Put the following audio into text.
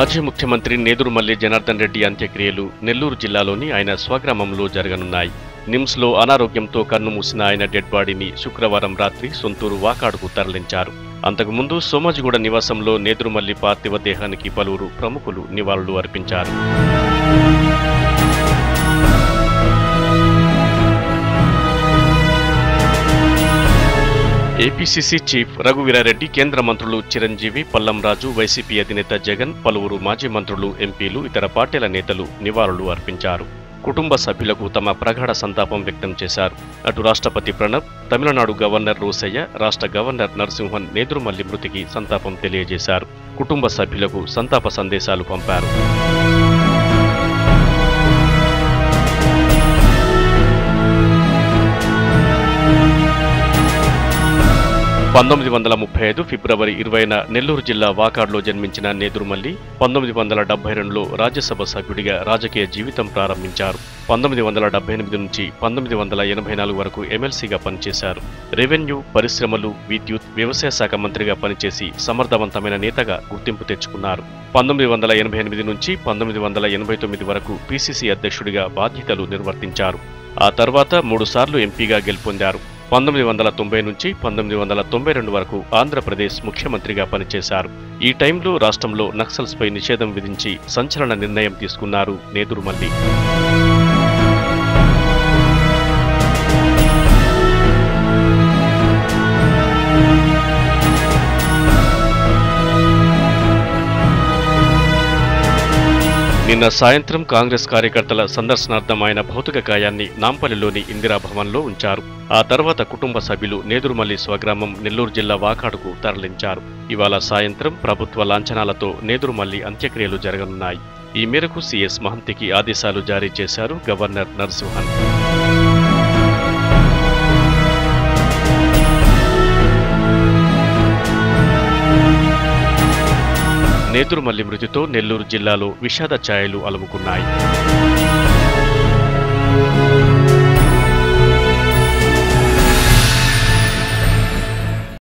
మాజీ ముఖ్యమంత్రి నేదురుమల్లి జనార్దన్ రెడ్డి అంత్యక్రియలు నెల్లూరు జిల్లాలోని ఆయన స్వగ్రామంలో జరగనున్నాయి నిమ్స్లో అనారోగ్యంతో కన్నుమూసిన ఆయన డెడ్ బాడీని శుక్రవారం రాత్రి సొంతూరు వాకాడుకు తరలించారు అంతకుముందు సోమాజిగూడ నివాసంలో నేదురుమల్లి పార్థివ దేహానికి పలువురు ప్రముఖులు నివాళులు అర్పించారు ఏపీసీసీ చీఫ్ రఘువీరారెడ్డి కేంద్ర మంత్రులు చిరంజీవి పల్లంరాజు వైసీపీ అధినేత జగన్ పలువురు మాజీ మంత్రులు ఎంపీలు ఇతర పార్టీల నేతలు నివాళులు అర్పించారు కుటుంబ సభ్యులకు తమ ప్రగాఢ సంతాపం వ్యక్తం చేశారు అటు రాష్ట్రపతి ప్రణబ్ తమిళనాడు గవర్నర్ రోసయ్య రాష్ట్ర గవర్నర్ నరసింహన్ నేదురుమల్లి మృతికి సంతాపం తెలియజేశారు కుటుంబ సభ్యులకు సంతాప సందేశాలు పంపారు పంతొమ్మిది వందల ముప్పై ఐదు ఫిబ్రవరి ఇరవైన నెల్లూరు జిల్లా వాకాడ్లో జన్మించిన నేదురుమల్లి పంతొమ్మిది వందల డెబ్బై రెండులో రాజ్యసభ సభ్యుడిగా రాజకీయ జీవితం ప్రారంభించారు పంతొమ్మిది వందల డెబ్బై ఎనిమిది నుంచి పంతొమ్మిది వందల ఎనభై నాలుగు వరకు ఎమ్మెల్సీగా పనిచేశారు రెవెన్యూ పరిశ్రమలు విద్యుత్ వ్యవసాయ శాఖ మంత్రిగా పనిచేసి సమర్థవంతమైన నేతగా గుర్తింపు తెచ్చుకున్నారు పంతొమ్మిది వందల ఎనభై ఎనిమిది నుంచి పంతొమ్మిది వందల ఎనభై తొమ్మిది వరకు పీసీసీ అధ్యక్షుడిగా బాధ్యతలు నిర్వర్తించారు ఆ తర్వాత మూడుసార్లు ఎంపీగా గెలుపొందారు పంతొమ్మిది వందల తొంభై నుంచి పంతొమ్మిది వందల తొంభై రెండు వరకు ఆంధ్రప్రదేశ్ ముఖ్యమంత్రిగా పనిచేశారు ఈ టైంలో రాష్ట్రంలో నక్సల్స్పై నిషేధం విధించి సంచలన నిర్ణయం తీసుకున్నారు నేదురుమల్లి నిన్న సాయంత్రం కాంగ్రెస్ కార్యకర్తల సందర్శనార్థం ఆయన భౌతిక కాయాన్ని నాంపల్లిలోని ఇందిరాభవన్లో ఉంచారు ఆ తర్వాత కుటుంబ సభ్యులు నేదురుమల్లి స్వగ్రామం నెల్లూరు జిల్లా వాకాడుకు తరలించారు ఇవాళ సాయంత్రం ప్రభుత్వ లాంఛనాలతో నేదురుమల్లి అంత్యక్రియలు జరగనున్నాయి ఈ మేరకు సీఎస్ మహంతికి ఆదేశాలు జారీ చేశారు గవర్నర్ నరసింహన్ నేదురుమల్లి మృతితో నెల్లూరు జిల్లాలో విషాద ఛాయలు అలుముకున్నాయి